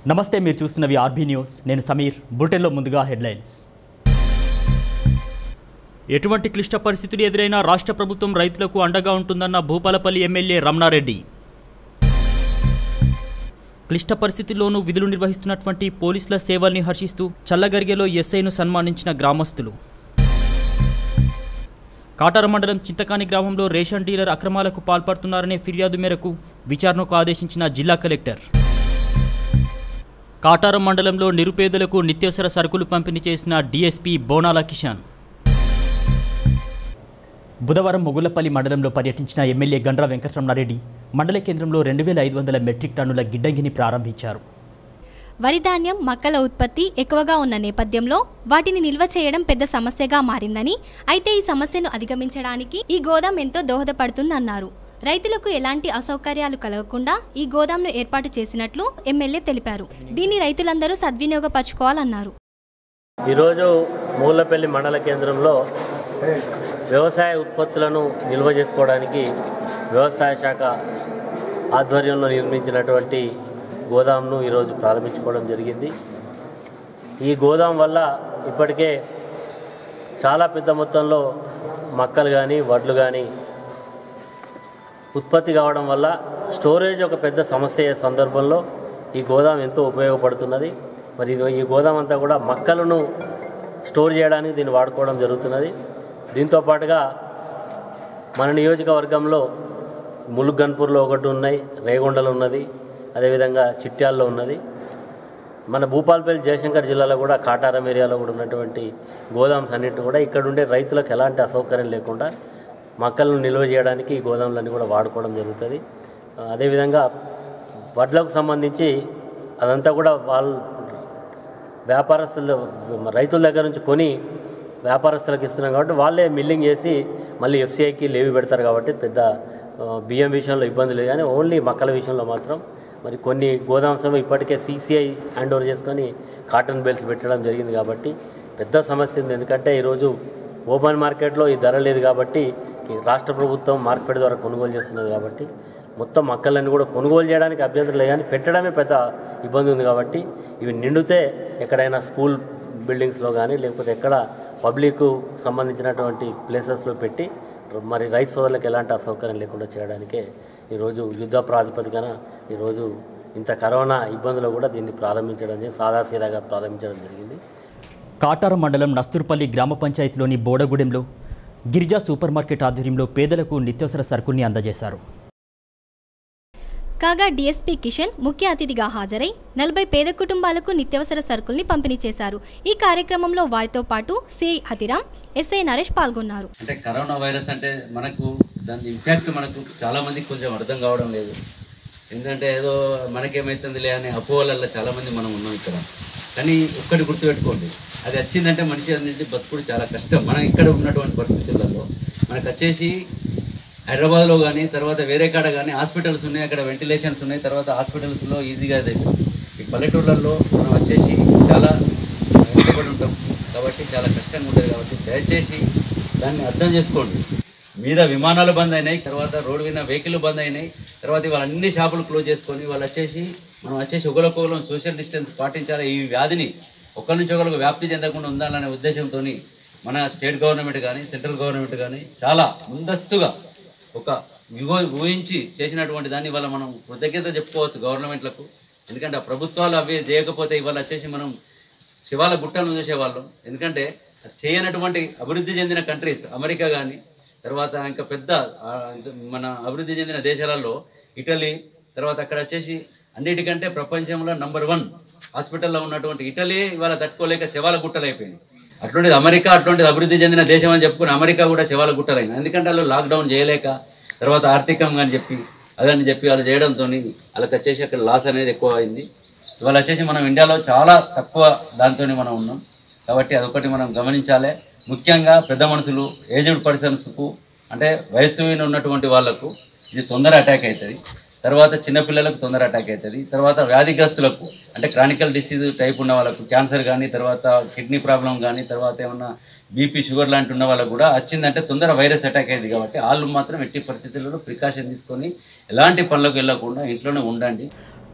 నమస్తే మీరు చూస్తున్నవి RB news నేను సమీర్ బులెటిన్లో ముందుగా హెడ్లైన్స్ ఎటువంటి క్లిష్ట పరిస్థితులు ఎదురైనా రాష్ట్ర ప్రభుత్వం రైతులకు అండగా ఉంటుందన్న భూపాలపల్లి ఎమ్మెల్యే రమణారెడ్డి క్లిష్ట పరిస్థితుల్లోనూ విధులు నిర్వహిస్తున్నటువంటి పోలీసుల సేవల్ని హర్షిస్తూ చల్లగరిగెలో ఎస్ఐను సన్మానించిన గ్రామస్తులు కాటార మండలం చింతకాని గ్రామంలో రేషన్ డీలర్ అక్రమాలకు పాల్పడుతున్నారనే ఫిర్యాదు మేరకు విచారణకు ఆదేశించిన జిల్లా కలెక్టర్ కాటారం మండలంలో నిరుపేదలకు నిత్యావసర సరుకులు పంపిణీ చేసిన డీఎస్పీ బోనాల కిషాన్ బుధవారం మొగులపల్లి మండలంలో పర్యటించిన ఎమ్మెల్యే గండ్ర వెంకటరమణారెడ్డి మండల కేంద్రంలో రెండు వేల ఐదు వందల మెట్రిక్ టన్నుల గిడ్డంగిని ప్రారంభించారు వరి ధాన్యం మక్కల ఉత్పత్తి ఎక్కువగా ఉన్న నేపథ్యంలో వాటిని నిల్వ చేయడం పెద్ద సమస్యగా మారిందని అయితే ఈ సమస్యను అధిగమించడానికి ఈ గోదాం ఎంతో దోహదపడుతుందన్నారు రైతులకు ఎలాంటి అసౌకర్యాలు కలగకుండా ఈ గోదాంను ఏర్పాటు చేసినట్లు ఎమ్మెల్యే తెలిపారు దీన్ని రైతులందరూ సద్వినియోగపరచుకోవాలన్నారు ఈరోజు మూలపల్లి మండల కేంద్రంలో వ్యవసాయ ఉత్పత్తులను నిల్వ చేసుకోవడానికి వ్యవసాయ శాఖ ఆధ్వర్యంలో నిర్మించినటువంటి గోదాంను ఈరోజు ప్రారంభించుకోవడం జరిగింది ఈ గోదాం వల్ల ఇప్పటికే చాలా పెద్ద మొత్తంలో మక్కలు కానీ వడ్లు కానీ ఉత్పత్తి కావడం వల్ల స్టోరేజ్ ఒక పెద్ద సమస్య అయ్యే సందర్భంలో ఈ గోదాం ఎంతో ఉపయోగపడుతున్నది మరి ఇది ఈ గోదాం అంతా కూడా మక్కలను స్టోర్ చేయడానికి దీన్ని వాడుకోవడం జరుగుతున్నది దీంతో పాటుగా మన నియోజకవర్గంలో ములుగన్పూర్లో ఒకటి ఉన్నాయి రేగొండలో ఉన్నది అదేవిధంగా చిట్యాల్లో ఉన్నది మన భూపాల్పల్లి జయశంకర్ జిల్లాలో కూడా కాటారం ఏరియాలో కూడా ఉన్నటువంటి గోదామ్స్ అన్నింటిని కూడా ఇక్కడ ఉండే రైతులకు ఎలాంటి అసౌకర్యం లేకుండా మొక్కలను నిల్వ చేయడానికి ఈ గోదాములన్నీ కూడా వాడుకోవడం జరుగుతుంది ఆ, అదేవిధంగా వడ్లకు సంబంధించి అదంతా కూడా వాళ్ళు వ్యాపారస్తులు రైతుల దగ్గర నుంచి కొని వ్యాపారస్తులకు ఇస్తున్నాం కాబట్టి వాళ్ళే మిల్లింగ్ చేసి మళ్ళీ ఎఫ్సిఐకి లేవి పెడతారు కాబట్టి పెద్ద ఆ, బియ్యం విషయంలో ఇబ్బంది లేదు కానీ ఓన్లీ మక్కల విషయంలో మాత్రం మరి కొన్ని గోదాంశం ఇప్పటికే సీసీఐ హ్యాండ్ ఓవర్ చేసుకొని కాటన్ బెల్స్ పెట్టడం జరిగింది కాబట్టి పెద్ద సమస్య ఉంది ఎందుకంటే ఈరోజు ఓపెన్ మార్కెట్లో ఈ ధర లేదు కాబట్టి ఈ రాష్ట్ర ప్రభుత్వం మార్కెట్ ద్వారా కొనుగోలు చేస్తున్నది కాబట్టి మొత్తం మక్కలన్నీ కూడా కొనుగోలు చేయడానికి అభ్యంతరం లేదు కానీ పెట్టడమే పెద్ద ఇబ్బంది ఉంది కాబట్టి ఇవి నిండితే ఎక్కడైనా స్కూల్ బిల్డింగ్స్లో కానీ లేకపోతే ఎక్కడ పబ్లిక్ సంబంధించినటువంటి ప్లేసెస్లో పెట్టి మరి రైతు సోదరులకు ఎలాంటి అసౌకర్యం లేకుండా చేయడానికే ఈరోజు యుద్ధ ప్రాతిపదికన ఈరోజు ఇంత కరోనా ఇబ్బందులు కూడా దీన్ని ప్రారంభించడం జరిగింది సాదాసీదాగా ప్రారంభించడం జరిగింది కాటారం మండలం నస్తూర్పల్లి గ్రామ పంచాయతీలోని బోడగూడెంలో గిరిజా సూపర్ మార్కెట్ ఆధ్వర్యంలో పేదలకు నిత్యావసర సరుకుల్ని అందజేశారు కాగా డీఎస్పీ కిషన్ ముఖ్య అతిథిగా హాజరై నలభై పేద కుటుంబాలకు నిత్యావసర సరుకుల్ని పంపిణీ చేశారు ఈ కార్యక్రమంలో వారితో పాటు సిఐ హతిరామ్ ఎస్ఐ నరేష్ పాల్గొన్నారు అంటే కరోనా వైరస్ అంటే మనకు దాని ఇంపాక్ట్ మనకు చాలా మందికి కొంచెం అర్థం కావడం లేదు ఎందుకంటే ఏదో మనకేమవుతుందిలే అనే అపోహలల్లో చాలా మంది మనం ఉన్నాం ఇక్కడ కానీ ఒక్కటి గుర్తుపెట్టుకోండి అది వచ్చిందంటే మనిషి అనేది బతుకుడు చాలా కష్టం మనం ఇక్కడ ఉన్నటువంటి పరిస్థితులలో మనకు వచ్చేసి హైదరాబాద్లో కానీ తర్వాత వేరే కాడ కానీ హాస్పిటల్స్ ఉన్నాయి అక్కడ వెంటిలేషన్స్ ఉన్నాయి తర్వాత హాస్పిటల్స్లో ఈజీగా అది ఈ పల్లెటూళ్ళల్లో మనం వచ్చేసి చాలా కష్టపడి ఉంటాం కాబట్టి చాలా కష్టంగా ఉంటుంది కాబట్టి దయచేసి దాన్ని అర్థం చేసుకోండి మీద విమానాలు బంద్ అయినాయి తర్వాత రోడ్డు మీద వెహికల్ బంద్ అయినాయి తర్వాత ఇవాళ అన్ని షాపులు క్లోజ్ చేసుకొని వాళ్ళు వచ్చేసి మనం వచ్చేసి ఒకరికొకరు సోషల్ డిస్టెన్స్ పాటించాలి ఈ వ్యాధిని ఒకరి నుంచి ఒకరికి వ్యాప్తి చెందకుండా ఉండాలనే ఉద్దేశంతో మన స్టేట్ గవర్నమెంట్ కానీ సెంట్రల్ గవర్నమెంట్ కానీ చాలా ముందస్తుగా ఒక ఊహ- ఊహించి చేసినటువంటి దాన్ని ఇవాళ మనం కృతజ్ఞత చెప్పుకోవచ్చు గవర్నమెంట్లకు ఎందుకంటే ఆ ప్రభుత్వాలు అవి చేయకపోతే ఇవాళ వచ్చేసి మనం శివాల గుట్టను చూసేవాళ్ళం ఎందుకంటే అది చేయనటువంటి అభివృద్ధి చెందిన కంట్రీస్ అమెరికా కానీ తర్వాత ఇంకా పెద్ద ఆ, మన అభివృద్ధి చెందిన దేశాలలో ఇటలీ తర్వాత అక్కడ వచ్చేసి అన్నిటికంటే ప్రపంచంలో నంబర్ వన్ హాస్పిటల్లో ఉన్నటువంటి ఇటలీ ఇవాళ తట్టుకోలేక శివాల గుట్టలు అయిపోయింది అటువంటిది అమెరికా అటువంటిది అభివృద్ధి చెందిన దేశం అని చెప్పుకుని అమెరికా కూడా శివాల గుట్టలైంది ఎందుకంటే వాళ్ళు లాక్డౌన్ చేయలేక తర్వాత ఆర్థికంగా అని చెప్పి అదని చెప్పి వాళ్ళు చేయడంతో వాళ్ళకి వచ్చేసి అక్కడ లాస్ అనేది ఎక్కువ అయింది ఇవాళ వచ్చేసి మనం ఇండియాలో చాలా తక్కువ దాంతో మనం ఉన్నాం కాబట్టి అదొకటి మనం గమనించాలి ముఖ్యంగా పెద్ద మనుషులు ఏజ్డ్ పర్సన్స్కు అంటే వయసు మీద ఉన్నటువంటి వాళ్ళకు ఇది తొందర అటాక్ అవుతుంది తర్వాత చిన్నపిల్లలకు తొందర అటాక్ అవుతుంది తర్వాత వ్యాధిగ్రస్తులకు అంటే క్రానికల్ డిసీజ్ టైప్ ఉన్న వాళ్ళకు క్యాన్సర్ కానీ తర్వాత కిడ్నీ ప్రాబ్లం కానీ తర్వాత ఏమన్నా బీపీ షుగర్ లాంటి ఉన్న వాళ్ళకు కూడా వచ్చిందంటే తొందర వైరస్ అటాక్ అయింది కాబట్టి వాళ్ళు మాత్రం ఎట్టి పరిస్థితుల్లో ప్రికాషన్ తీసుకొని ఎలాంటి పనులకు వెళ్ళకుండా ఇంట్లోనే ఉండండి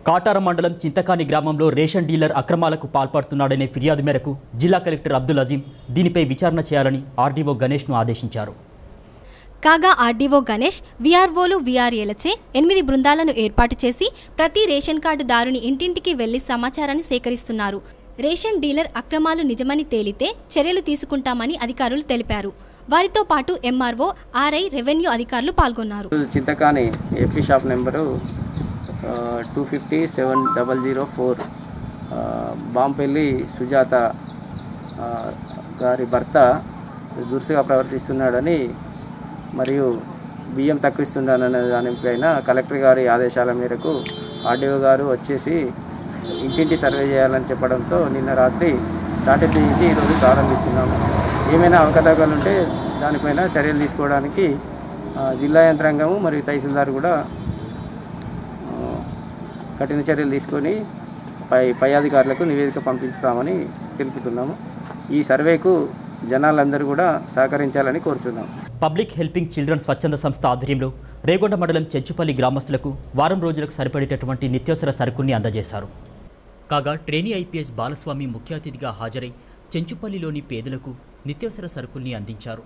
కాటారం మండలం చింతకాని గ్రామంలో రేషన్ డీలర్ అక్రమాలకు పాల్పడుతున్నాడనే ఫిర్యాదు మేరకు జిల్లా కలెక్టర్ అబ్దుల్ అజీం దీనిపై విచారణ చేయాలని ఆర్డీఓ గణేష్ను ఆదేశించారు కాగా ఆర్డీఓ గణేష్ వీఆర్ఓలు వీఆర్ఏలచే ఎనిమిది బృందాలను ఏర్పాటు చేసి ప్రతి రేషన్ కార్డు దారుని ఇంటింటికి వెళ్లి సమాచారాన్ని సేకరిస్తున్నారు రేషన్ డీలర్ అక్రమాలు నిజమని తేలితే చర్యలు తీసుకుంటామని అధికారులు తెలిపారు వారితో పాటు ఎంఆర్ఓ ఆర్ఐ రెవెన్యూ అధికారులు పాల్గొన్నారు Chintakani AP shop number two fifty seven double zero four Bampalli Sujatha ఆ, గారి భర్త దురుసుగా ప్రవర్తిస్తున్నాడని మరియు బియ్యం తక్కువిస్తున్నాడనే దానిపైన కలెక్టర్ గారి ఆదేశాల మేరకు ఆర్డీఓ గారు వచ్చేసి ఇంటింటి సర్వే చేయాలని చెప్పడంతో నిన్న రాత్రి చాటి తీయించి ఈరోజు ప్రారంభిస్తున్నాము ఏమైనా అవకతవకలు ఉంటే దానిపైన చర్యలు తీసుకోవడానికి ఆ, జిల్లా యంత్రాంగము మరియు తహసీల్దార్ కూడా ఆ, కఠిన చర్యలు తీసుకొని పై పై అధికారులకు నివేదిక పంపిస్తామని తెలుపుతున్నాము ఈ సర్వేకు జనాలందరూ కూడా సహకరించాలని కోరుతున్నాము పబ్లిక్ హెల్పింగ్ చిల్డ్రన్ స్వచ్ఛంద సంస్థ ఆధ్వర్యంలో రేగొండ మండలం చెంచుపల్లి గ్రామస్తులకు వారం రోజులకు సరిపడేటటువంటి నిత్యావసర సరుకుల్ని అందజేశారు కాగా ట్రైనీ ఐపీఎస్ బాలస్వామి ముఖ్య అతిథిగా హాజరై చెంచుపల్లిలోని పేదలకు నిత్యావసర సరుకుల్ని అందించారు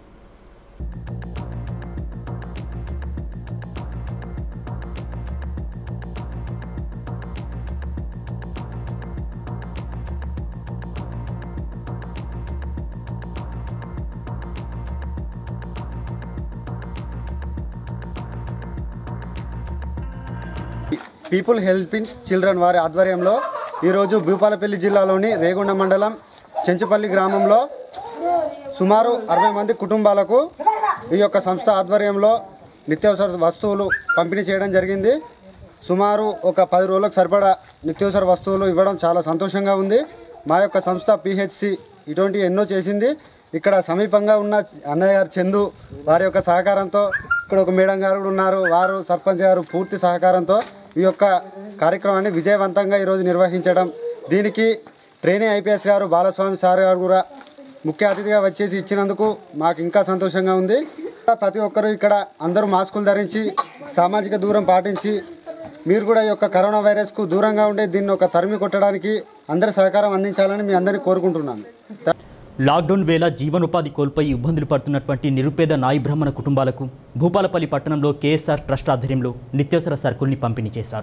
పీపుల్ హెల్పింగ్ చిల్డ్రన్ వారి ఆధ్వర్యంలో ఈరోజు భూపాలపల్లి జిల్లాలోని రేగొండ మండలం చెంచుపల్లి గ్రామంలో సుమారు అరవై మంది కుటుంబాలకు ఈ యొక్క సంస్థ ఆధ్వర్యంలో నిత్యావసర వస్తువులు పంపిణీ చేయడం జరిగింది సుమారు ఒక పది రోజులకు సరిపడా నిత్యావసర వస్తువులు ఇవ్వడం చాలా సంతోషంగా ఉంది మా యొక్క సంస్థ పిహెచ్సి ఇటువంటి ఎన్నో చేసింది ఇక్కడ సమీపంగా ఉన్న అన్నయ్య గారు చందు వారి యొక్క సహకారంతో ఇక్కడ ఒక మేడం గారు కూడా ఉన్నారు వారు సర్పంచ్ గారు పూర్తి సహకారంతో ఈ యొక్క కార్యక్రమాన్ని విజయవంతంగా ఈరోజు నిర్వహించడం దీనికి ట్రైనీ ఐపీఎస్ గారు బాలస్వామి సార్ గారు కూడా ముఖ్య అతిథిగా వచ్చేసి ఇచ్చినందుకు మాకు ఇంకా సంతోషంగా ఉంది ప్రతి ఒక్కరూ ఇక్కడ అందరూ మాస్కులు ధరించి సామాజిక దూరం పాటించి మీరు కూడా ఈ యొక్క కరోనా వైరస్కు దూరంగా ఉండే దీన్ని ఒక తరిమి కొట్టడానికి అందరి సహకారం అందించాలని మీ అందరినీ కోరుకుంటున్నాను లాక్డౌన్ వేళ జీవనోపాధి కోల్పోయి ఇబ్బందులు పడుతున్నటువంటి నిరుపేద నాయి బ్రాహ్మణ కుటుంబాలకు భూపాలపల్లి పట్టణంలో కేఎస్ఆర్ ట్రస్ట్ ఆధ్వర్యంలో నిత్యావసర సరుకుల్ని పంపిణీ చేశారు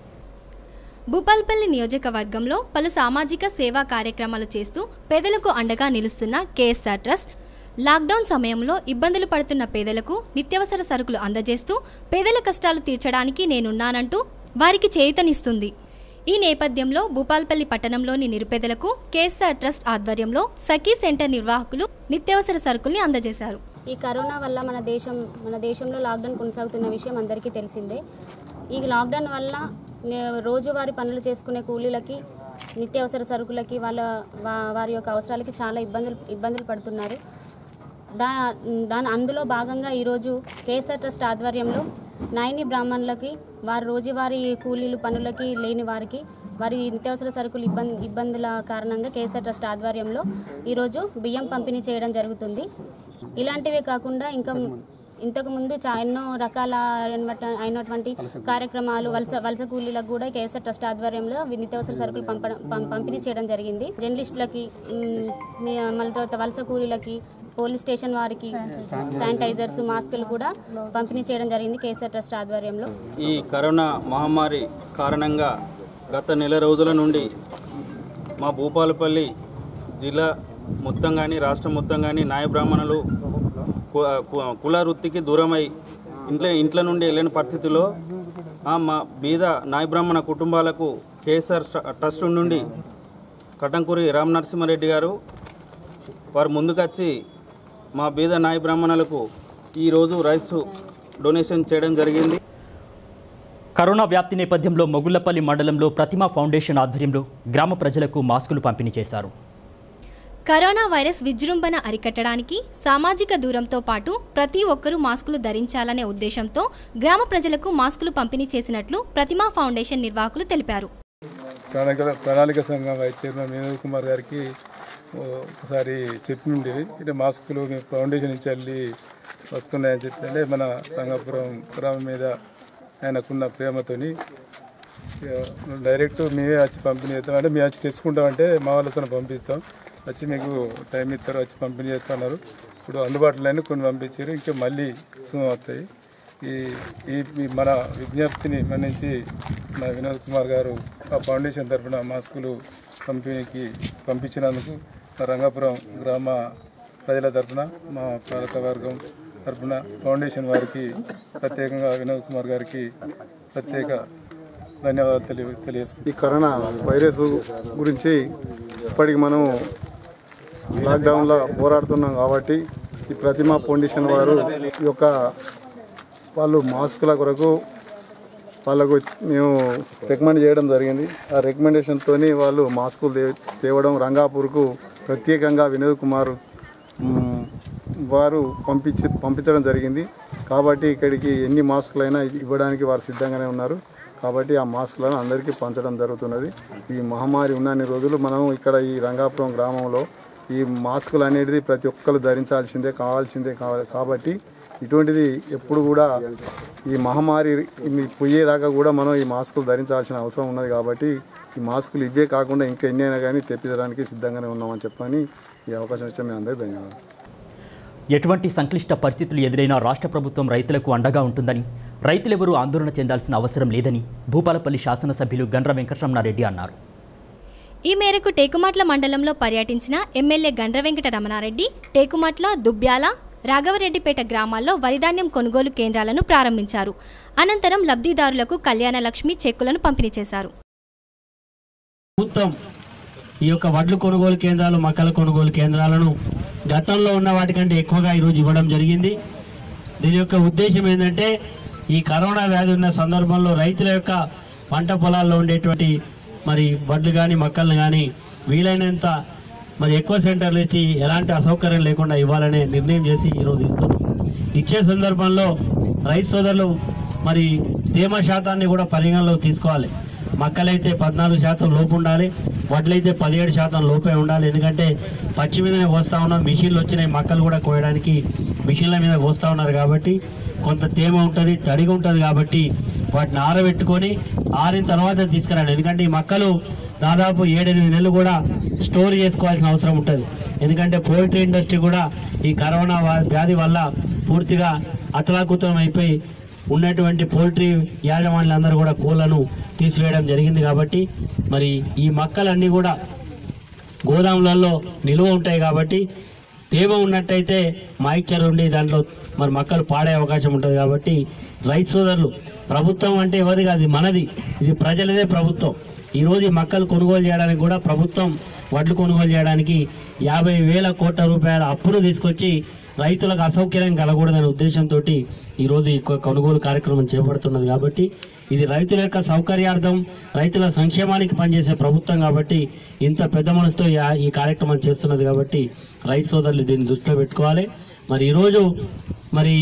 భూపాల్పల్లి నియోజకవర్గంలో పలు సామాజిక సేవా కార్యక్రమాలు చేస్తూ పేదలకు అండగా నిలుస్తున్న కేఎస్ఆర్ ట్రస్ట్ లాక్డౌన్ సమయంలో ఇబ్బందులు పడుతున్న పేదలకు నిత్యావసర సరుకులు అందజేస్తూ పేదల కష్టాలు తీర్చడానికి నేనున్నానంటూ వారికి చేయూతనిస్తుంది ఈ నేపథ్యంలో భూపాల్పల్లి పట్టణంలోని నిరుపేదలకు కేఎస్ఆర్ ట్రస్ట్ ఆధ్వర్యంలో సఖీ సెంటర్ నిర్వాహకులు నిత్యావసర సరుకుల్ని అందజేశారు ఈ కరోనా వల్ల మన దేశం మన దేశంలో లాక్డౌన్ కొనసాగుతున్న విషయం అందరికీ తెలిసిందే ఈ లాక్డౌన్ వల్ల నే- రోజువారీ పనులు చేసుకునే కూలీలకి నిత్యావసర సరుకులకి వాళ్ళ వా- వారి యొక్క అవసరాలకి చాలా ఇబ్బందులు ఇబ్బందులు పడుతున్నారు దా దాని అందులో భాగంగా ఈరోజు కేఎస్ఆర్ ట్రస్ట్ ఆధ్వర్యంలో నాయని బ్రాహ్మణులకి వారి రోజువారీ కూలీలు పనులకి లేని వారికి వారి నిత్యావసర సరుకులు ఇబ్బంది ఇబ్బందుల కారణంగా కేఎస్ఆర్ ట్రస్ట్ ఆధ్వర్యంలో ఈరోజు బియ్యం పంపిణీ చేయడం జరుగుతుంది ఇలాంటివే కాకుండా ఇంకా ఇంతకుముందు చా ఎన్నో రకాల అయినటువంటి- అయినటువంటి కార్యక్రమాలు వలస వలస కూలీలకు కూడా కేఎస్ఆర్ ట్రస్ట్ ఆధ్వర్యంలో వి- నిత్యావసర సరుకులు పంపడం పం- పంపిణీ చేయడం జరిగింది జర్నలిస్టులకి మ్, ని- మళ్ళీ తర్వాత వలస కూలీలకి పోలీస్ స్టేషన్ వారికి శానిటైజర్స్ మాస్కులు కూడా పంపిణీ చేయడం జరిగింది కేఎస్ఆర్ ట్రస్ట్ ఆధ్వర్యంలో ఈ కరోనా మహమ్మారి కారణంగా గత నెల రోజుల నుండి మా భూపాలపల్లి జిల్లా మొత్తం కానీ రాష్ట్రం మొత్తం కానీ నాయ బ్రాహ్మణులు కు- కు- కుల వృత్తికి దూరమై ఇంట్లో ఇంట్లో నుండి వెళ్ళిన పరిస్థితిలో ఆ మా బీద నాయ బ్రాహ్మణ కుటుంబాలకు కేఎస్ఆర్ ట్రస్ట్ నుండి కటంకూరి రామ్ నరసింహారెడ్డి గారు వారు ముందుకొచ్చి మా బీద నాయ బ్రాహ్మణులకు ఈరోజు రైస్ డొనేషన్ చేయడం జరిగింది కరోనా వ్యాప్తి నేపథ్యంలో మొగుళ్లపల్లి మండలంలో ప్రతిమా ఫౌండేషన్ ఆధ్వర్యంలో గ్రామ ప్రజలకు మాస్కులు పంపిణీ చేశారు కరోనా వైరస్ విజృంభణ అరికట్టడానికి సామాజిక దూరంతో పాటు ప్రతి ఒక్కరూ మాస్కులు ధరించాలనే ఉద్దేశంతో గ్రామ ప్రజలకు మాస్కులు పంపిణీ చేసినట్లు ప్రతిమా ఫౌండేషన్ నిర్వాహకులు తెలిపారు ప్రణాళిక ప్రణాళిక సంఘం వైస్ చైర్మన్ వినోద్ కుమార్ గారికి ఓ ఒకసారి చెప్పి ఉండేది ఇటు మాస్కులు మీ ఫౌండేషన్ నుంచి వెళ్ళి వస్తున్నాయని చెప్తే మన రంగాపురం గ్రామం మీద ఆయనకున్న ప్రేమతోని ఇక డైరెక్ట్ మేమే వచ్చి పంపిణీ చేస్తాం అంటే మేము వచ్చి తెచ్చుకుంటామంటే మా వాళ్ళతో పంపిస్తాం వచ్చి మీకు టైం ఇస్తారు వచ్చి పంపిణీ చేస్తున్నారు ఇప్పుడు అందుబాటులోనే కొన్ని పంపించారు ఇంకా మళ్ళీ సూమ్ వస్తాయి ఈ ఈ ఈ మన విజ్ఞప్తిని మన్నించి మన వినోద్ కుమార్ గారు ఆ ఫౌండేషన్ తరఫున మాస్కులు పంపిణీకి పంపించినందుకు మా రంగాపురం గ్రామ ప్రజల తరఫున మా పాలకవర్గం తరఫున ఫౌండేషన్ వారికి ప్రత్యేకంగా వినోద్ కుమార్ గారికి ప్రత్యేక ధన్యవాదాలు తెలియ తెలియజేసుకుంటున్నాను ఈ కరోనా వైరస్ గురించి ఇప్పటికి మనం లాక్డౌన్లో పోరాడుతున్నాం కాబట్టి ఈ ప్రతిమా ఫౌండేషన్ వారు ఈ యొక్క వాళ్ళు మాస్కుల కొరకు వాళ్ళకు మేము రికమెండ్ చేయడం జరిగింది ఆ రికమెండేషన్తో వాళ్ళు మాస్కులు తే తేవడం రంగాపూర్కు ప్రత్యేకంగా వినోద్ కుమార్ మ్, వారు పంపించి పంపించడం జరిగింది కాబట్టి ఇక్కడికి ఎన్ని మాస్కులైనా ఇవ్వడానికి వారు సిద్ధంగానే ఉన్నారు కాబట్టి ఆ మాస్కులను అందరికీ పంచడం జరుగుతున్నది ఈ మహమ్మారి ఉన్నన్ని రోజులు మనం ఇక్కడ ఈ రంగాపురం గ్రామంలో ఈ మాస్కులు అనేది ప్రతి ఒక్కరు ధరించాల్సిందే కావాల్సిందే కావాలి కాబట్టి ఇటువంటిది ఎప్పుడు కూడా ఈ మహమ్మారి ఇన్ని పోయేదాకా కూడా మనం ఈ మాస్కులు ధరించాల్సిన అవసరం ఉన్నది కాబట్టి ఈ మాస్కులు ఇవే కాకుండా ఇంకా ఎన్ని అయినా కానీ తెప్పించడానికి సిద్ధంగానే ఉన్నామని చెప్పని ఈ అవకాశం ఇచ్చిన మీ అందరికీ ధన్యవాదాలు ఎటువంటి సంక్లిష్ట పరిస్థితులు ఎదురైనా రాష్ట్ర ప్రభుత్వం రైతులకు అండగా ఉంటుందని రైతులెవరూ ఆందోళన చెందాల్సిన అవసరం లేదని భూపాలపల్లి శాసనసభ్యులు గండ్ర వెంకటరమణారెడ్డి అన్నారు ఈ మేరకు టేకుమాట్ల మండలంలో పర్యటించిన ఎమ్మెల్యే గండ్ర వెంకట రమణారెడ్డి టేకుమాట్ల దుబ్యాల రాఘవరెడ్డిపేట గ్రామాల్లో వరిధాన్యం కొనుగోలు కేంద్రాలను ప్రారంభించారు అనంతరం లబ్ధిదారులకు కళ్యాణ లక్ష్మి చెక్కులను పంపిణీ చేశారు ప్రభుత్వం ఈ యొక్క వడ్లు కొనుగోలు కేంద్రాలు మక్కల కొనుగోలు కేంద్రాలను గతంలో ఉన్న వాటికంటే ఎక్కువగా ఈరోజు ఇవ్వడం జరిగింది దీని యొక్క ఉద్దేశం ఏంటంటే ఈ కరోనా వ్యాధి ఉన్న సందర్భంలో రైతుల యొక్క పంట పొలాల్లో ఉండేటువంటి మరి వడ్లు కానీ మక్కలను కానీ వీలైనంత మరి ఎక్కువ సెంటర్లు ఇచ్చి ఎలాంటి అసౌకర్యం లేకుండా ఇవ్వాలనే నిర్ణయం చేసి ఈరోజు ఇస్తున్నాం ఇచ్చే సందర్భంలో రైతు సోదరులు మరి తేమ శాతాన్ని కూడా పరిగణలోకి తీసుకోవాలి మక్కలైతే పద్నాలుగు శాతం లోపు ఉండాలి వడ్లయితే పదిహేడు శాతం లోపే ఉండాలి ఎందుకంటే పచ్చి మీదనే కోస్తా ఉన్నాం మిషన్లు వచ్చినాయి మక్కలు కూడా కోయడానికి మిషన్ల మీద కోస్తా ఉన్నారు కాబట్టి కొంత తేమ ఉంటుంది తడిగా ఉంటుంది కాబట్టి వాటిని ఆరబెట్టుకొని ఆరిన తర్వాత తీసుకురండి ఎందుకంటే ఈ మక్కలు దాదాపు ఏడెనిమిది నెలలు కూడా స్టోర్ చేసుకోవాల్సిన అవసరం ఉంటుంది ఎందుకంటే పోల్ట్రీ ఇండస్ట్రీ కూడా ఈ కరోనా వా- వ్యాధి వల్ల పూర్తిగా అతలాకుతం అయిపోయి ఉన్నటువంటి పోల్ట్రీ యాజమాన్యులందరూ కూడా కోళ్లను తీసివేయడం జరిగింది కాబట్టి మరి ఈ మక్కలన్నీ కూడా గోదాములలో నిల్వ ఉంటాయి కాబట్టి తేమ ఉన్నట్టయితే మాయిశ్చర్ ఉండి దాంట్లో మరి మొక్కలు పాడే అవకాశం ఉంటుంది కాబట్టి రైతు సోదరులు ప్రభుత్వం అంటే ఎవరిది కాదు ఇది మనది ఇది ప్రజలదే ప్రభుత్వం ఈరోజు ఈ మొక్కలు కొనుగోలు చేయడానికి కూడా ప్రభుత్వం వడ్లు కొనుగోలు చేయడానికి యాభై వేల కోట్ల రూపాయల అప్పును తీసుకొచ్చి రైతులకు అసౌకర్యం కలగకూడదనే ఉద్దేశంతో ఈరోజు ఈ కొ- కొనుగోలు కార్యక్రమం చేపడుతున్నది కాబట్టి ఇది రైతుల యొక్క సౌకర్యార్థం రైతుల సంక్షేమానికి పనిచేసే ప్రభుత్వం కాబట్టి ఇంత పెద్ద మనసుతో యా- ఈ కార్యక్రమం చేస్తున్నది కాబట్టి రైతు సోదరులు దీన్ని దృష్టిలో పెట్టుకోవాలి మరి ఈరోజు మరి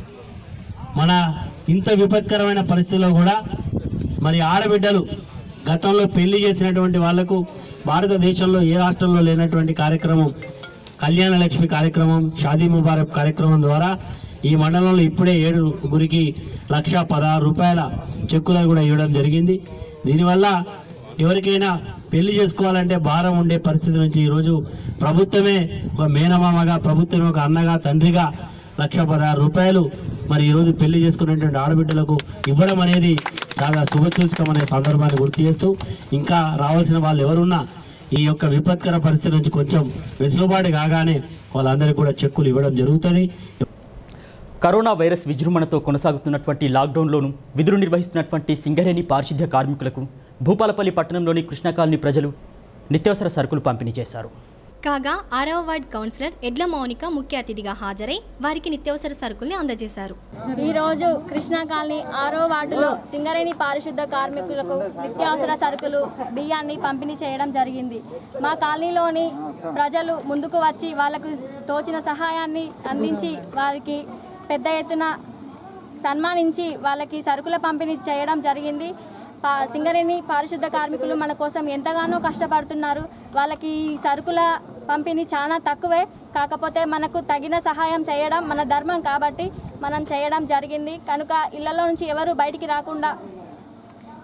మన ఇంత విపత్కరమైన పరిస్థితుల్లో కూడా మరి ఆడబిడ్డలు గతంలో పెళ్లి చేసినటువంటి వాళ్లకు భారతదేశంలో ఏ రాష్ట్రంలో లేనటువంటి కార్యక్రమం కళ్యాణ లక్ష్మి కార్యక్రమం షాదీ ముబారక్ కార్యక్రమం ద్వారా ఈ మండలంలో ఇప్పుడే ఏడు గురికి లక్ష పదహారు రూపాయల చెక్కులను కూడా ఇవ్వడం జరిగింది దీనివల్ల ఎవరికైనా పెళ్లి చేసుకోవాలంటే భారం ఉండే పరిస్థితి నుంచి ఈరోజు ప్రభుత్వమే ఒక మేనమామగా ప్రభుత్వమే ఒక అన్నగా తండ్రిగా లక్ష పదహారు రూపాయలు మరి ఈరోజు పెళ్లి చేసుకునేటువంటి ఆడబిడ్డలకు ఇవ్వడం అనేది చాలా శుభసూచకం అనే సందర్భాన్ని గుర్తు చేస్తూ ఇంకా రావాల్సిన వాళ్ళు ఎవరున్నా ఈ యొక్క విపత్కర పరిస్థితి నుంచి కొంచెం వెసులుబాటు కాగానే వాళ్ళందరికీ కూడా చెక్కులు ఇవ్వడం జరుగుతుంది కరోనా వైరస్ విజృంభణతో కొనసాగుతున్నటువంటి లాక్డౌన్లోనూ విధులు నిర్వహిస్తున్నటువంటి సింగరేణి పారిశుద్ధ్య కార్మికులకు భూపాలపల్లి పట్టణంలోని కృష్ణ కాలనీ ప్రజలు నిత్యావసర సరుకులు పంపిణీ చేశారు కాగా ఆరవ వార్డ్ కౌన్సిలర్ ఎడ్ల మౌనిక ముఖ్య అతిథిగా హాజరై వారికి నిత్యావసర సరుకుల్ని అందజేశారు ఈ రోజు కృష్ణా కాలనీ ఆరో వార్డులో సింగరేణి పారిశుద్ధ కార్మికులకు నిత్యావసర సరుకులు బియ్యాన్ని పంపిణీ చేయడం జరిగింది మా కాలనీలోని ప్రజలు ముందుకు వచ్చి వాళ్ళకు తోచిన సహాయాన్ని అందించి వారికి పెద్ద ఎత్తున సన్మానించి వాళ్ళకి సరుకుల పంపిణీ చేయడం జరిగింది పా సింగరేణి పారిశుద్ధ కార్మికులు మన కోసం ఎంతగానో కష్టపడుతున్నారు వాళ్ళకి ఈ సరుకుల పంపిణీ చాలా తక్కువే కాకపోతే మనకు తగిన సహాయం చేయడం మన ధర్మం కాబట్టి మనం చేయడం జరిగింది కనుక ఇళ్లలో నుంచి ఎవరు బయటికి రాకుండా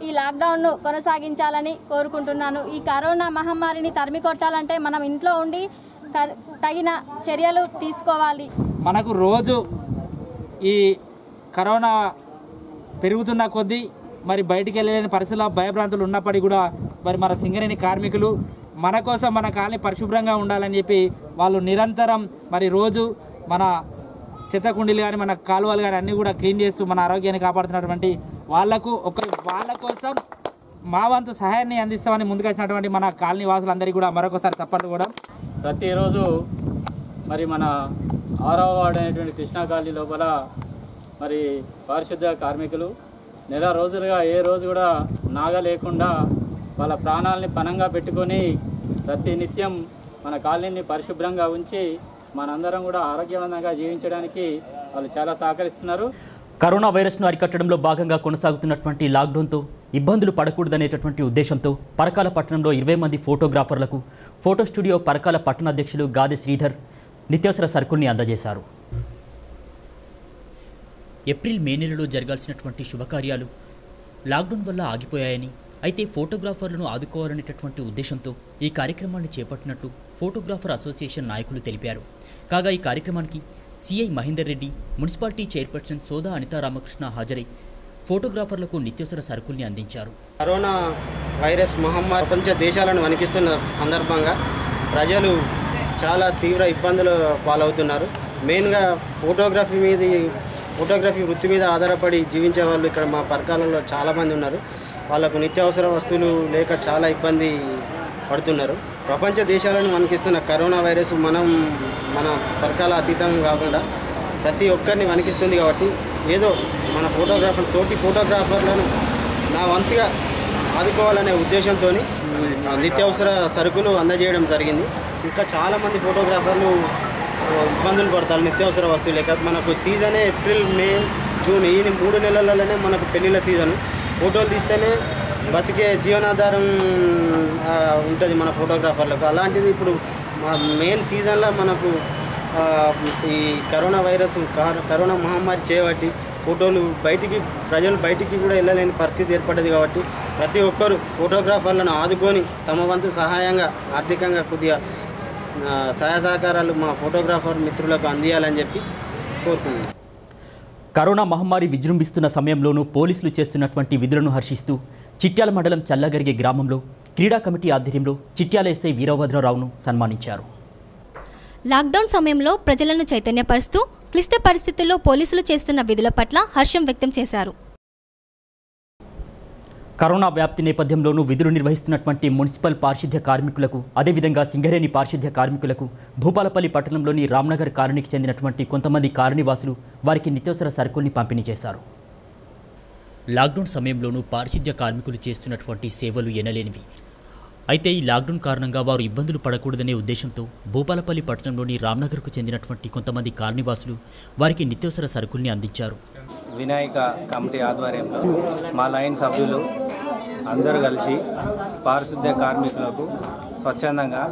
ఈ లాక్డౌన్ను కొనసాగించాలని కోరుకుంటున్నాను ఈ కరోనా మహమ్మారిని తరిమి కొట్టాలంటే మనం ఇంట్లో ఉండి త- తగిన చర్యలు తీసుకోవాలి మనకు రోజు ఈ కరోనా పెరుగుతున్న కొద్దీ మరి బయటికి వెళ్ళలేని పరిస్థితుల్లో భయభ్రాంతులు ఉన్నప్పటికీ కూడా మరి మన సింగరేణి కార్మికులు మన కోసం మన కాలనీ పరిశుభ్రంగా ఉండాలని చెప్పి వాళ్ళు నిరంతరం మరి రోజు మన చెత్త కుండీలు కానీ మన కాలువలు కానీ అన్నీ కూడా క్లీన్ చేస్తూ మన ఆరోగ్యాన్ని కాపాడుతున్నటువంటి వాళ్లకు ఒక వాళ్ళ కోసం మా వంతు సహాయాన్ని అందిస్తామని ముందుకు వచ్చినటువంటి మన కాలనీ వాసులందరికీ కూడా మరొకసారి తప్పట్లు కూడా ప్రతిరోజు మరి మన ఆరవ వార్డు అనేటువంటి కృష్ణా కాలనీ లోపల మరి పారిశుద్ధ కార్మికులు నెల రోజులుగా ఏ రోజు కూడా నాగ లేకుండా వాళ్ళ ప్రాణాలని పణంగా పెట్టుకొని ప్రతి నిత్యం మన కాలనీని పరిశుభ్రంగా ఉంచి మనందరం కూడా ఆరోగ్యవంతంగా జీవించడానికి వాళ్ళు చాలా సహకరిస్తున్నారు కరోనా వైరస్ను అరికట్టడంలో భాగంగా కొనసాగుతున్నటువంటి లాక్డౌన్తో ఇబ్బందులు పడకూడదనేటటువంటి ఉద్దేశంతో పరకాల పట్టణంలో ఇరవై మంది ఫోటోగ్రాఫర్లకు ఫోటో స్టూడియో పరకాల పట్టణాధ్యక్షులు గాది శ్రీధర్ నిత్యావసర సరుకుల్ని అందజేశారు ఏప్రిల్ మే నెలలో జరగాల్సినటువంటి శుభకార్యాలు లాక్డౌన్ వల్ల ఆగిపోయాయని అయితే ఫోటోగ్రాఫర్లను ఆదుకోవాలనేటటువంటి ఉద్దేశంతో ఈ కార్యక్రమాన్ని చేపట్టినట్లు ఫోటోగ్రాఫర్ అసోసియేషన్ నాయకులు తెలిపారు కాగా ఈ కార్యక్రమానికి CI Mahender Reddy municipality chairperson Soda Anitha Ramakrishna హాజరై ఫోటోగ్రాఫర్లకు నిత్యావసర సరుకుల్ని అందించారు కరోనా వైరస్ మహమ్మారి ప్రపంచ దేశాలను వణికిస్తున్న సందర్భంగా ప్రజలు చాలా తీవ్ర ఇబ్బందులు పాలవుతున్నారు మెయిన్గా ఫోటోగ్రఫీ మీద ఫోటోగ్రఫీ వృత్తి మీద ఆధారపడి జీవించే వాళ్ళు ఇక్కడ మా పరకాలలో చాలామంది ఉన్నారు వాళ్ళకు నిత్యావసర వస్తువులు లేక చాలా ఇబ్బంది పడుతున్నారు ప్రపంచ దేశాలను వణికిస్తున్న కరోనా వైరస్ మనం మన పరకాల అతీతం కాకుండా ప్రతి ఒక్కరిని వణికిస్తుంది కాబట్టి ఏదో మన ఫోటోగ్రాఫర్ తోటి ఫోటోగ్రాఫర్లను నా వంతుగా ఆదుకోవాలనే ఉద్దేశంతో నిత్యావసర సరుకులు అందజేయడం జరిగింది ఇంకా చాలామంది ఫోటోగ్రాఫర్లు ఇబ్బందులు పడతారు నిత్యావసర వస్తువులు లేక మనకు సీజనే ఏప్రిల్ మే జూన్ ఈ మూడు నెలలలోనే మనకు పెళ్ళిళ్ళ సీజను ఫోటోలు తీస్తేనే బతికే జీవనాధారం ఉంటుంది మన ఫోటోగ్రాఫర్లకు అలాంటిది ఇప్పుడు మెయిన్ సీజన్లో మనకు ఆ, ఈ కరోనా వైరస్ కా- కరోనా మహమ్మారి చేయబట్టి ఫోటోలు బయటికి ప్రజలు బయటికి కూడా వెళ్ళలేని పరిస్థితి ఏర్పడ్డది కాబట్టి ప్రతి ఒక్కరు ఫోటోగ్రాఫర్లను ఆదుకొని తమ వంతు సహాయంగా ఆర్థికంగా కొద్దిగా ఆ, సహాయ సహకారాలు మా ఫోటోగ్రాఫర్ మిత్రులకు అందియాలని చెప్పి కోరుతున్నాను కరోనా మహమ్మారి విజృంభిస్తున్న సమయంలోనూ పోలీసులు చేస్తున్నటువంటి విధులను హర్షిస్తూ చిట్యాల మండలం చల్లగరిగే గ్రామంలో క్రీడా కమిటీ ఆధ్వర్యంలో చిట్యాల ఎస్ఐ వీరభద్రరావును సన్మానించారు లాక్డౌన్ సమయంలో ప్రజలను చైతన్యపరుస్తూ క్లిష్ట పరిస్థితుల్లో పోలీసులు చేస్తున్న విధుల పట్ల హర్షం వ్యక్తం చేశారు కరోనా వ్యాప్తి నేపథ్యంలోనూ విధులు నిర్వహిస్తున్నటువంటి మున్సిపల్ పారిశుద్ధ్య కార్మికులకు అదేవిధంగా సింగరేణి పారిశుద్ధ్య కార్మికులకు భూపాలపల్లి పట్టణంలోని రామ్నగర్ కాలనీకి చెందినటువంటి కొంతమంది కాలనీవాసులు వారికి నిత్యావసర సరుకుల్ని పంపిణీ చేశారు లాక్డౌన్ సమయంలోనూ పారిశుద్ధ్య కార్మికులు చేస్తున్నటువంటి సేవలు ఎనలేనివి అయితే ఈ లాక్డౌన్ కారణంగా వారు ఇబ్బందులు పడకూడదనే ఉద్దేశంతో భూపాలపల్లి పట్టణంలోని రామ్నగర్కు చెందినటువంటి కొంతమంది కాలనీవాసులు వారికి నిత్యావసర సరుకుల్ని అందించారు వినాయక కమిటీ ఆధ్వర్యంలో మా లైన్ సభ్యులు అందరూ కలిసి పారిశుద్ధ్య కార్మికులకు స్వచ్ఛందంగా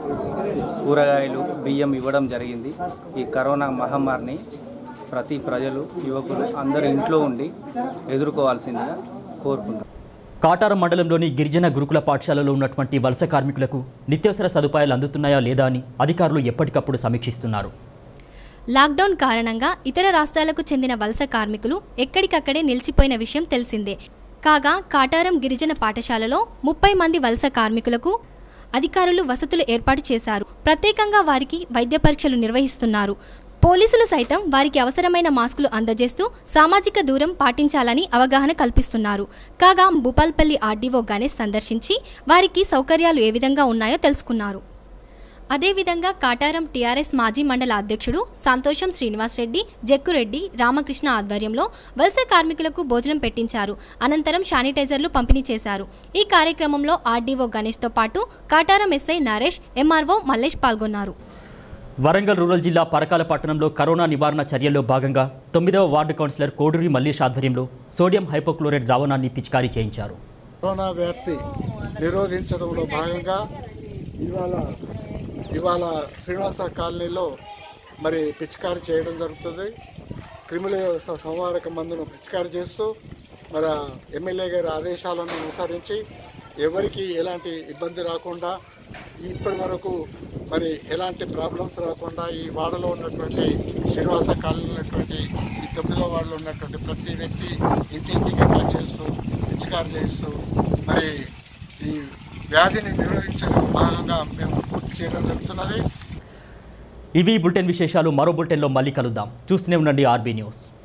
కూరగాయలు బియ్యం ఇవ్వడం జరిగింది ఈ కరోనా మహమ్మారిని ప్రతి ప్రజలు యువకులు అందరూ ఇంట్లో ఉండి ఎదుర్కోవాల్సిందిగా కోరుకుంటున్నాను కాటారం మండలంలోని గిరిజన గురుకుల పాఠశాలలో ఉన్నటువంటి వలస కార్మికులకు నిత్యావసర సదుపాయాలు అందుతున్నాయా లేదా అని అధికారులు ఎప్పటికప్పుడు సమీక్షిస్తున్నారు లాక్డౌన్ కారణంగా ఇతర రాష్ట్రాలకు చెందిన వలస కార్మికులు ఎక్కడికక్కడే నిలిచిపోయిన విషయం తెలిసిందే కాగా కాటారం గిరిజన పాఠశాలలో ముప్పై మంది వలస కార్మికులకు అధికారులు వసతులు ఏర్పాటు చేశారు ప్రత్యేకంగా వారికి వైద్య పరీక్షలు నిర్వహిస్తున్నారు పోలీసులు సైతం వారికి అవసరమైన మాస్కులు అందజేస్తూ సామాజిక దూరం పాటించాలని అవగాహన కల్పిస్తున్నారు కాగా భూపాల్పల్లి ఆర్డీఓ గణేష్ సందర్శించి వారికి సౌకర్యాలు ఏ విధంగా ఉన్నాయో తెలుసుకున్నారు అదేవిధంగా కాటారం టీఆర్ఎస్ మాజీ మండల అధ్యక్షుడు సంతోషం శ్రీనివాస్ రెడ్డి జక్కురెడ్డి రామకృష్ణ ఆధ్వర్యంలో వలస కార్మికులకు భోజనం పెట్టించారు అనంతరం శానిటైజర్లు పంపిణీ చేశారు ఈ కార్యక్రమంలో ఆర్డీఓ గణేష్తో పాటు కాటారం ఎస్ఐ నరేష్ ఎంఆర్ఓ మల్లేష్ పాల్గొన్నారు వరంగల్ రూరల్ జిల్లా పరకాల పట్టణంలో కరోనా నివారణ చర్యల్లో భాగంగా తొమ్మిదవ వార్డు కౌన్సిలర్ కోడూరి మల్లేష్ ఆధ్వర్యంలో సోడియం హైపోక్లోరైడ్ ద్రావణాన్ని పిచికారీ చేయించారు కరోనా వ్యాప్తి నిరోధించడంలో భాగంగా ఇవాళ ఇవాళ శ్రీనివాస కాలనీలో మరి పిచికారి చేయడం జరుగుతుంది క్రిముల సంహారక మందును పిచికారి చేస్తూ మన ఎమ్మెల్యే గారి ఆదేశాలను అనుసరించి ఎవరికి ఎలాంటి ఇబ్బంది రాకుండా ఇప్పటి వరకు మరి ఎలాంటి ప్రాబ్లమ్స్ రాకుండా ఈ వాడలో ఉన్నటువంటి శ్రీనివాస కాలనీ ఉన్నటువంటి ఈ తొమ్మిదో వాడలో ఉన్నటువంటి ప్రతి వ్యక్తి ఇంటింటికి టచ్ చేస్తూ పిచికారు చేస్తూ మరి ఈ వ్యాధిని నిరోధించడం భాగంగా మేము పూర్తి చేయడం జరుగుతున్నది ఇవి బులెటిన్ విశేషాలు మరో బులెటిన్లో మళ్ళీ కలుద్దాం చూస్తూనే ఉండండి ఆర్బీ న్యూస్